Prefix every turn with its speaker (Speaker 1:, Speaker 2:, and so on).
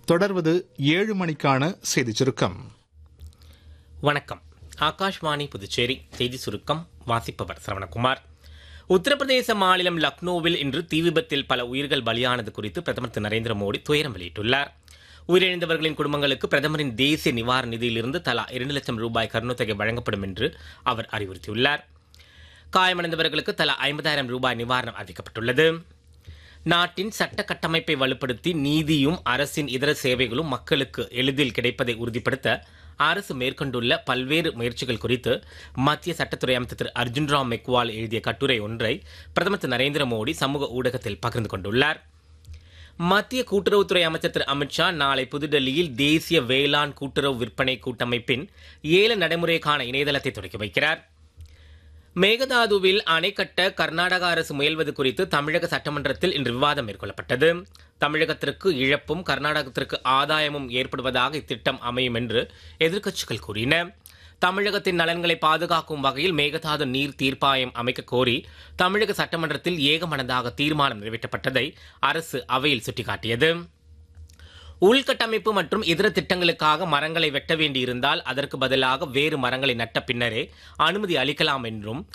Speaker 1: தொடர்வது ஏழு மணிக்கான செய்திச் சுருக்கம்
Speaker 2: வணக்கம் ஆகாஷ்வாணி புதுச்சேரி செய்தி சுருக்கம் வாசிப்பவர் சரவணகுமார் உத்தரப்பிரதேச மாநிலம் லக்னோவில் இன்று தீ விபத்தில் பல உயிர்கள் பலியானது குறித்து பிரதமர் திரு நரேந்திர மோடி துயரம் வெளியிட்டுள்ளார் உயிரிழந்தவர்களின் குடும்பங்களுக்கு பிரதமரின் தேசிய நிவாரண நிதியிலிருந்து தலா இரண்டு லட்சம் ரூபாய் கருணைத்தொகை வழங்கப்படும் என்று அவர் அறிவுறுத்தியுள்ளார் காயமடைந்தவர்களுக்கு தலா ஐம்பதாயிரம் ரூபாய் நிவாரணம் அறிவிக்கப்பட்டுள்ளது நாட்டின் சட்ட கட்டமைப்பை வலுப்படுத்தி நீதியும் அரசின் இதர சேவைகளும் மக்களுக்கு எளிதில் கிடைப்பதை உறுதிப்படுத்த அரசு மேற்கொண்டுள்ள பல்வேறு முயற்சிகள் குறித்து மத்திய சட்டத்துறை அமைச்சர் திரு அர்ஜுன் ராம் மெக்வால் எழுதிய கட்டுரை ஒன்றை பிரதமர் திரு நரேந்திர மோடி சமூக ஊடகத்தில் பகிர்ந்து கொண்டுள்ளார் மத்திய கூட்டுறவுத்துறை அமைச்சர் திரு அமித்ஷா நாளை புதுடெல்லியில் தேசிய வேளாண் கூட்டுறவு விற்பனை கூட்டமைப்பின் ஏல நடைமுறைக்கான இணையதளத்தை தொடங்கி வைக்கிறார் மேகதாதுவில் அணை கட்ட கர்நாடக அரசு முயல்வது குறித்து தமிழக சட்டமன்றத்தில் இன்று விவாதம் மேற்கொள்ளப்பட்டது தமிழகத்திற்கு இழப்பும் கர்நாடகத்திற்கு ஆதாயமும் ஏற்படுவதாக இத்திட்டம் அமையும் என்று எதிர்க்கட்சிகள் கூறின தமிழகத்தின் நலன்களை பாதுகாக்கும் வகையில் மேகதாது நீர் தீர்ப்பாயம் அமைக்க கோரி தமிழக சட்டமன்றத்தில் ஏகமனதாக தீர்மானம் நிறைவேற்றப்பட்டதை அரசு அவையில் சுட்டிக்காட்டியது உள்கட்டமைப்பு மற்றும் இதர திட்டங்களுக்காக மரங்களை வெட்ட வேண்டியிருந்தால் அதற்கு பதிலாக வேறு மரங்களை நட்ட பின்னரே அனுமதி அளிக்கலாம் என்றும்